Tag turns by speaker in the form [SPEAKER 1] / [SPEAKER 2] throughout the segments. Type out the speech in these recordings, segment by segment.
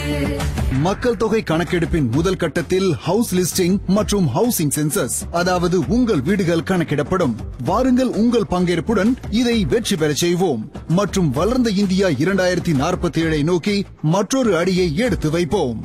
[SPEAKER 1] மக்கள் தொகை கணக்கெடுப்பின் முதல் கட்டத்தில் ஹவுஸ் லிஸ்டிங் மற்றும் ஹவுசிங் சென்சஸ் அதாவது உங்கள் வீடுகள் கணக்கிடப்படும் வாருங்கள் உங்கள் பங்கேற்புடன் இதை வெற்றி பெறச் செய்வோம் மற்றும் வளர்ந்த இந்தியா இரண்டாயிரத்தி நாற்பத்தி ஏழை நோக்கி மற்றொரு அடியை எடுத்து வைப்போம்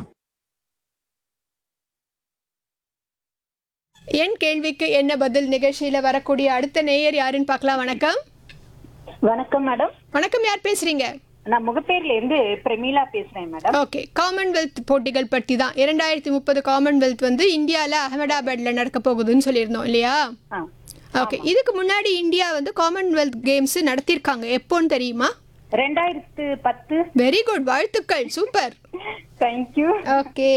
[SPEAKER 2] என் கேள்விக்கு என்ன பதில் நிகழ்ச்சியில வரக்கூடிய அடுத்த நேயர் யாருன்னு பார்க்கலாம் வணக்கம்
[SPEAKER 3] வணக்கம் மேடம்
[SPEAKER 2] வணக்கம் யார் பேசுறீங்க
[SPEAKER 3] நான் முகப்பேர்ல இருந்து பிரமீளா பேசுறேன் மேடம்
[SPEAKER 2] ஓகே காமன்வெல்த் போட்டிகள் பற்றி தான் இரண்டாயிரத்தி முப்பது காமன்வெல்த் வந்து இந்தியாவில் அகமதாபாத்ல நடக்க போகுதுன்னு சொல்லியிருந்தோம் இல்லையா
[SPEAKER 3] ஆ
[SPEAKER 2] ஓகே இதுக்கு முன்னாடி இந்தியா வந்து காமன்வெல்த் கேம்ஸ் நடத்தியிருக்காங்க எப்போன்னு தெரியுமா
[SPEAKER 3] ரெண்டாயிரத்து பத்து
[SPEAKER 2] வெரி குட் வாழ்த்துக்கள் சூப்பர்
[SPEAKER 3] தேங்க்யூ
[SPEAKER 2] ஓகே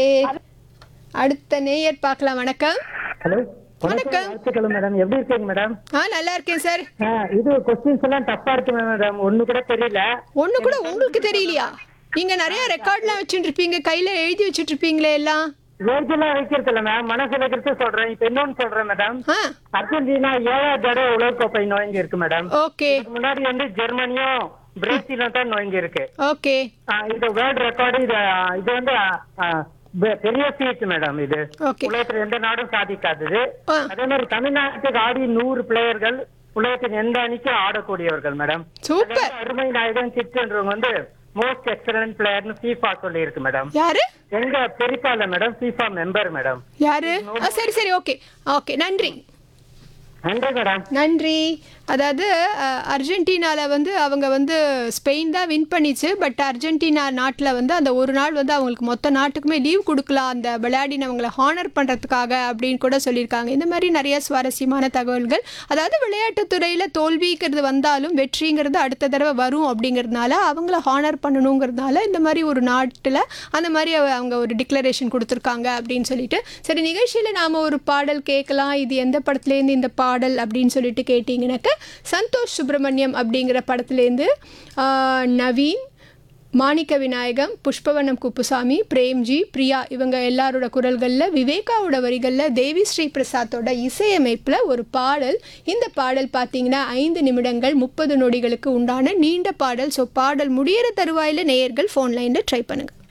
[SPEAKER 2] அடுத்த நேயர் பார்க்கலாம் வணக்கம்
[SPEAKER 4] ஹலோ
[SPEAKER 2] வணக்கம்.
[SPEAKER 4] வாழ்த்துக்கள் மேடம் எப்படி இருக்கீங்க மேடம்
[SPEAKER 2] ஆ நல்லா இருக்கேன் சார்
[SPEAKER 4] ஆ, இது கொஸ்டின்ஸ் எல்லாம் டஃப்பா இருக்கு மேடம் ஒண்ணு கூட தெரியல
[SPEAKER 2] ஒண்ணு கூட உங்களுக்கு தெரியலையா நீங்க நிறைய ரெக்கார்ட்லாம் வச்சுட்டு இருப்பீங்க கையில எழுதி வச்சுட்டு இருப்பீங்களே எல்லாம்
[SPEAKER 4] வேஜெல்லாம் வைக்கிறது இல்ல மேம் மனசுல இருக்கிறது சொல்றேன் இப்ப இன்னொன்னு சொல்றேன் மேடம்
[SPEAKER 2] ஆ
[SPEAKER 4] அர்ஜென்டினா ஏழாவது தடவை உலக கோப்பை நோங்கி இருக்கு மேடம்
[SPEAKER 2] ஓகே
[SPEAKER 4] இதுக்கு முன்னாடி வந்து ஜெர்மனியும் பிரேசிலும் தான் நோங்கி இருக்கு
[SPEAKER 2] ஓகே
[SPEAKER 4] ஆ, இது வேர்ல்ட் ரெக்கார்டு இது ஆ, இது வந்து ஆ, ஆ, பெ- பெரிய சீட் மேடம் இது
[SPEAKER 2] ஓகே
[SPEAKER 4] உலகத்துல எந்த நாடும் சாதிக்காதது
[SPEAKER 2] ஆ.
[SPEAKER 4] அதே மாதிரி தமிழ்நாட்டுக்கு ஆடி நூறு பிளேயர்கள் உலகத்தின் எந்த அணிக்கும் ஆடக்கூடியவர்கள் மேடம்
[SPEAKER 2] சூப்பர்
[SPEAKER 4] அதாவது அருமை நாயகன் சிற்றன்றவங்க வந்து மோஸ்ட் எக்ஸலன்ட் பிளேயர்னு ஃபீஃபா சொல்லி இருக்கு மேடம்
[SPEAKER 2] யாரு
[SPEAKER 4] எங்க பெரியப்பால மேடம் ஃபீஃபா மெம்பர் மேடம்
[SPEAKER 2] யாரு ஆ, சரி சரி ஓகே ஓகே நன்றி
[SPEAKER 4] நன்றி மேடம்
[SPEAKER 2] நன்றி அதாவது அஹ், அர்ஜென்டினால வந்து அவங்க வந்து ஸ்பெயின் தான் வின் பண்ணிச்சு பட் அர்ஜென்டினா நாட்டில் வந்து அந்த ஒரு நாள் வந்து அவங்களுக்கு மொத்த நாட்டுக்குமே லீவ் கொடுக்கலாம் அந்த விளையாடினவங்களை ஹானர் பண்ணுறதுக்காக அப்படின்னு கூட சொல்லியிருக்காங்க இந்த மாதிரி நிறைய சுவாரஸ்யமான தகவல்கள் அதாவது விளையாட்டுத் துறையில் தோல்விங்கிறது வந்தாலும் வெற்றிங்கிறது அடுத்த தடவை வரும் அப்படிங்கிறதுனால அவங்கள ஹானர் பண்ணணுங்கிறதுனால இந்த மாதிரி ஒரு நாட்டில் அந்த மாதிரி அவ- அவங்க ஒரு டிக்ளரேஷன் கொடுத்துருக்காங்க அப்படின்னு சொல்லிட்டு சரி நிகழ்ச்சியில் நாம் ஒரு பாடல் கேட்கலாம் இது எந்த படத்துலேருந்து இந்த பாடல் அப்படின்னு சொல்லிட்டு கேட்டிங்கனாக்க சந்தோஷ் சுப்பிரமணியம் அப்படிங்கிற படத்துலேருந்து ஆஹ், நவீன் மாணிக்க விநாயகம் புஷ்பவனம் குப்புசாமி பிரேம்ஜி பிரியா இவங்க எல்லாரோட குரல்களில் விவேகாவோட வரிகளில் தேவி ஸ்ரீ பிரசாத்தோட இசையமைப்பில் ஒரு பாடல் இந்த பாடல் பார்த்தீங்கன்னா ஐந்து நிமிடங்கள் முப்பது நொடிகளுக்கு உண்டான நீண்ட பாடல் ஸோ பாடல் முடியிற தருவாயில் நேயர்கள் ஃபோன் லைனில் ட்ரை பண்ணுங்கள்